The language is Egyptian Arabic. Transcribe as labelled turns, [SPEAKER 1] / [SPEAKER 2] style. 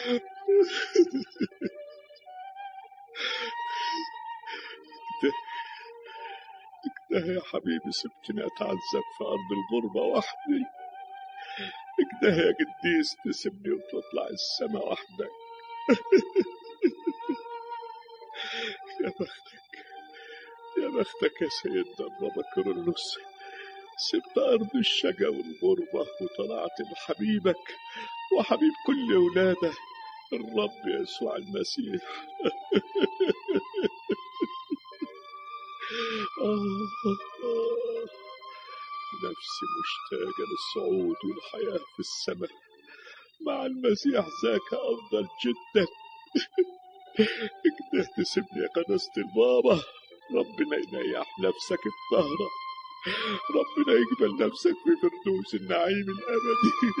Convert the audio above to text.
[SPEAKER 1] ده يا حبيبي سبتني أتعذب في أرض الغربة وحدي كده يا قديس تسيبني وتطلع السما وحدك يا بختك يا بختك يا سيدنا البابا كيرلس سبت أرض الشقا والغربة وطلعت لحبيبك وحبيب كل ولادك الرب يسوع المسيح آه آه نفسي مشتاقة للصعود والحياة في السماء مع المسيح ذاك أفضل جدا كده تسيبني يا قداسة البابا ربنا ينيح نفسك الطهرة ربنا يقبل نفسك في فردوس النعيم الأبدي